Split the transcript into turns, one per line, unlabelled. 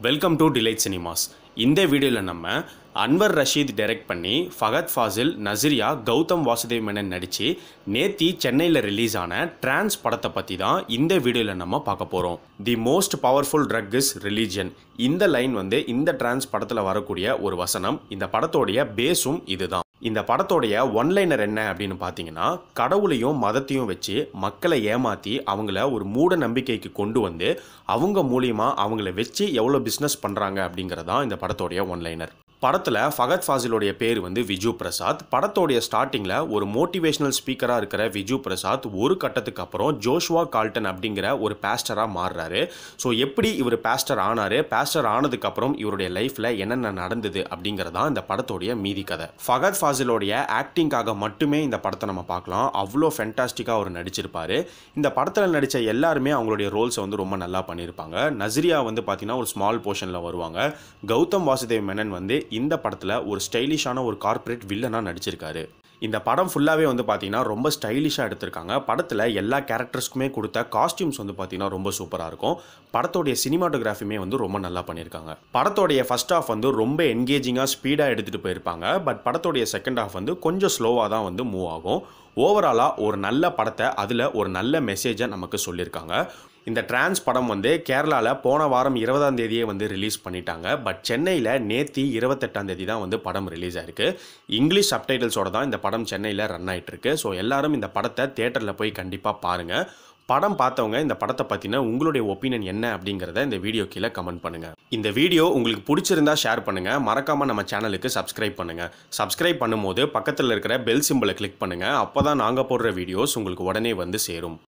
welcome to delight cinemas இந்த வீடியோவில் நம்ம அன்வர் ரஷீத் டைரக்ட் பண்ணி ஃபகத் ஃபாசில் நசிரியா கௌதம் வாசுதேவ் மேனன் நடித்து நேத்தி சென்னையில் ரிலீஸ் ஆன டிரான்ஸ் படத்தை பற்றி தான் இந்த வீடியோவில் நம்ம பார்க்க போகிறோம் the most powerful drug is religion இந்த லைன் வந்து இந்த டிரான்ஸ் படத்தில் வரக்கூடிய ஒரு வசனம் இந்த படத்தோடைய பேஸும் இதுதான் இந்த படத்தோடைய ஒன்லைனர் என்ன அப்படின்னு பார்த்தீங்கன்னா கடவுளையும் மதத்தையும் வச்சு மக்களை ஏமாற்றி அவங்கள ஒரு மூட நம்பிக்கைக்கு கொண்டு வந்து அவங்க மூலியமா அவங்கள வச்சு எவ்வளோ பிஸ்னஸ் பண்ணுறாங்க அப்படிங்கிறதான் இந்த படத்தோடைய ஒன்லைனர் படத்தில் ஃபகத் ஃபாசிலோடைய பேர் வந்து விஜு பிரசாத் படத்தோடைய ஸ்டார்டிங்கில் ஒரு மோட்டிவேஷனல் ஸ்பீக்கராக இருக்கிற விஜு பிரசாத் ஒரு கட்டத்துக்கு அப்புறம் ஜோஷ்வா கால்டன் அப்படிங்கிற ஒரு பேஸ்டராக மாறுறாரு ஸோ எப்படி இவர் பேஸ்டர் ஆனார் பேஸ்டர் ஆனதுக்கப்புறம் இவருடைய லைஃப்பில் என்னென்ன நடந்தது அப்படிங்கிறதான் இந்த படத்தோடைய மீதி கதை ஃபகத் ஃபாசிலோடைய ஆக்டிங்காக மட்டுமே இந்த படத்தை நம்ம பார்க்கலாம் அவ்வளோ ஃபென்டாஸ்டிக்காக அவர் நடிச்சிருப்பாரு இந்த படத்தில் நடித்த எல்லாருமே அவங்களுடைய ரோல்ஸை வந்து ரொம்ப நல்லா பண்ணியிருப்பாங்க நஸ்ரியா வந்து பார்த்தீங்கன்னா ஒரு ஸ்மால் போர்ஷனில் வருவாங்க கௌதம் வாசுதேவ் மேனன் வந்து இந்த படத்தில் ஒரு ஸ்டைலிஷான ஒரு கார்ப்பரேட் வில்லனாக நடிச்சிருக்காரு இந்த படம் ஃபுல்லாகவே வந்து பார்த்தீங்கன்னா ரொம்ப ஸ்டைலிஷாக எடுத்திருக்காங்க படத்தில் எல்லா கேரக்டர்ஸ்க்குமே கொடுத்த காஸ்டியூம்ஸ் வந்து பார்த்தீங்கன்னா ரொம்ப சூப்பராக இருக்கும் படத்தோடைய சினிமாட்டோகிராஃபியுமே வந்து ரொம்ப நல்லா பண்ணியிருக்காங்க படத்தோடைய ஃபர்ஸ்ட் ஹாஃப் வந்து ரொம்ப என்கேஜிங்காக ஸ்பீடாக எடுத்துகிட்டு போயிருப்பாங்க பட் படத்தோடைய செகண்ட் ஹாஃப் வந்து கொஞ்சம் ஸ்லோவாக தான் வந்து மூவ் ஆகும் ஓவராலாக ஒரு நல்ல படத்தை அதில் ஒரு நல்ல மெசேஜை நமக்கு சொல்லியிருக்காங்க இந்த டிரான்ஸ் படம் வந்து கேரளாவில் போன வாரம் இருபதாம் தேதியே வந்து ரிலீஸ் பண்ணிட்டாங்க பட் சென்னையில் நேத்தி இருபத்தெட்டாம் தேதி தான் வந்து படம் ரிலீஸ் ஆயிருக்கு இங்கிலீஷ் சப்டைட்டில்ஸோட தான் இந்த படம் சென்னையில் ரன் ஆயிட்டு இருக்கு ஸோ எல்லாரும் இந்த படத்தை தேட்டரில் போய் கண்டிப்பாக பாருங்கள் படம் பார்த்தவங்க இந்த படத்தை பற்றின உங்களுடைய ஒப்பீனியன் என்ன அப்படிங்கிறத இந்த வீடியோ கீழே கமெண்ட் பண்ணுங்க இந்த வீடியோ உங்களுக்கு பிடிச்சிருந்தா ஷேர் பண்ணுங்க மறக்காம நம்ம சேனலுக்கு சப்ஸ்கிரைப் பண்ணுங்க சப்ஸ்கிரைப் பண்ணும்போது பக்கத்தில் இருக்கிற பெல் சிம்பிளை கிளிக் பண்ணுங்க அப்பதான் நாங்கள் போடுற வீடியோஸ் உங்களுக்கு உடனே வந்து சேரும்